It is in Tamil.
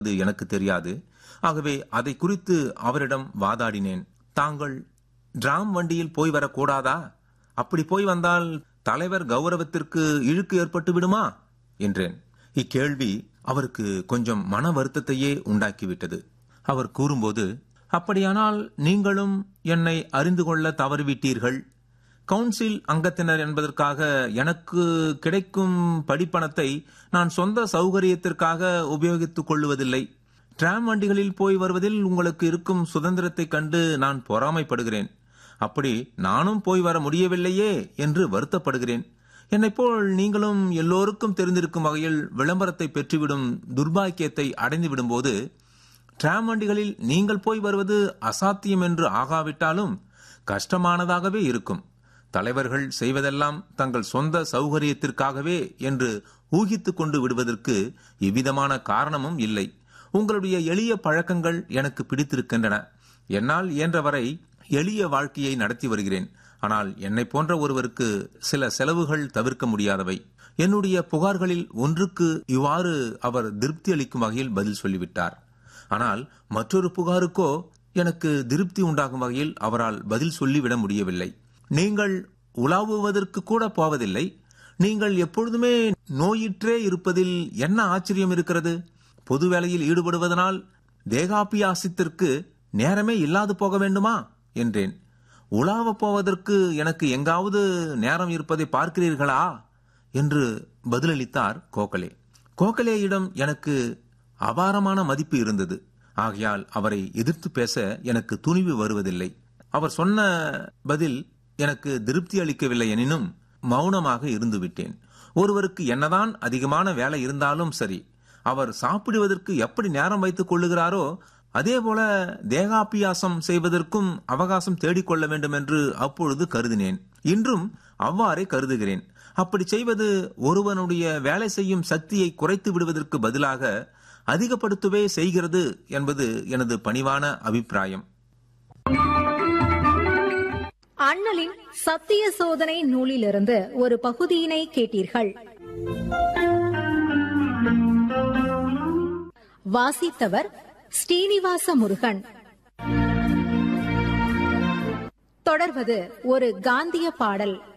அது எனக்கு தெரியாது ஆகவே அதை குறித்து அவரிடம் வாதாடினேன் தாங்கள் டிராம் வண்டியில் போய் வரக்கூடாதா அப்படி போய் வந்தால் தலைவர் கௌரவத்திற்கு இழுக்கு ஏற்பட்டு விடுமா என்றேன் இக்கேள்வி அவருக்கு கொஞ்சம் மன வருத்தத்தையே உண்டாக்கிவிட்டது அவர் கூறும்போது அப்படியானால் நீங்களும் என்னை அறிந்து கொள்ள தவறிவிட்டீர்கள் கவுன்சில் அங்கத்தினர் என்பதற்காக எனக்கு கிடைக்கும் படிப்பணத்தை நான் சொந்த சௌகரியத்திற்காக உபயோகித்துக் கொள்வதில்லை டிராம் வண்டிகளில் போய் வருவதில் உங்களுக்கு இருக்கும் சுதந்திரத்தைக் கண்டு நான் பொறாமைப்படுகிறேன் அப்படி நானும் போய் வர முடியவில்லையே என்று வருத்தப்படுகிறேன் என்னைப் போல் நீங்களும் எல்லோருக்கும் தெரிந்திருக்கும் வகையில் விளம்பரத்தை பெற்றுவிடும் துர்பாக்கியத்தை அடைந்து விடும்போது டிராம் வண்டிகளில் நீங்கள் போய் வருவது அசாத்தியம் என்று ஆகாவிட்டாலும் கஷ்டமானதாகவே இருக்கும் தலைவர்கள் செய்வதெல்லாம் தங்கள் சொந்த சௌகரியத்திற்காகவே என்று ஊகித்துக் கொண்டு விடுவதற்கு எவ்விதமான காரணமும் இல்லை உங்களுடைய எளிய பழக்கங்கள் எனக்கு பிடித்திருக்கின்றன என்னால் இயன்றவரை எளிய வாழ்க்கையை நடத்தி வருகிறேன் ஆனால் என்னை போன்ற ஒருவருக்கு சில செலவுகள் தவிர்க்க முடியாதவை என்னுடைய புகார்களில் ஒன்றுக்கு இவ்வாறு அவர் திருப்தி அளிக்கும் வகையில் பதில் சொல்லிவிட்டார் ஆனால் மற்றொரு புகாருக்கோ எனக்கு திருப்தி உண்டாகும் வகையில் அவரால் பதில் சொல்லிவிட முடியவில்லை நீங்கள் உலாவுவதற்கு கூட போவதில்லை நீங்கள் எப்பொழுதுமே நோயிற்றே இருப்பதில் என்ன ஆச்சரியம் இருக்கிறது பொது வேலையில் ஈடுபடுவதனால் தேகாபியாசத்திற்கு நேரமே இல்லாது போக வேண்டுமா என்றேன் உலாவ போவதற்கு எனக்கு எங்காவது நேரம் இருப்பதை பார்க்கிறீர்களா என்று பதிலளித்தார் கோகலே கோகலேயிடம் எனக்கு அபாரமான மதிப்பு இருந்தது ஆகையால் அவரை எதிர்த்து பேச எனக்கு துணிவு வருவதில்லை அவர் சொன்ன பதில் எனக்கு திருப்தி அளிக்கவில்லை எனினும் மௌனமாக இருந்து விட்டேன் ஒருவருக்கு என்னதான் அதிகமான வேலை இருந்தாலும் சரி அவர் சாப்பிடுவதற்கு எப்படி நேரம் வைத்துக் கொள்ளுகிறாரோ அதே போல தேகாபியாசம் செய்வதற்கும் அவகாசம் தேடிக்கொள்ள வேண்டும் என்று அப்பொழுது கருதினேன் இன்றும் அவ்வாறே கருதுகிறேன் அப்படி செய்வது ஒருவனுடைய வேலை செய்யும் சக்தியை குறைத்து விடுவதற்கு பதிலாக அதிகப்படுத்தவே செய்கிறது என்பது எனது பணிவான அபிப்பிராயம் அண்ணலின் சத்திய சோதனை நூலிலிருந்து ஒரு பகுதியினை கேட்டீர்கள் வாசித்தவர் ஸ்ரீனிவாச முருகன் தொடர்வது ஒரு காந்திய பாடல்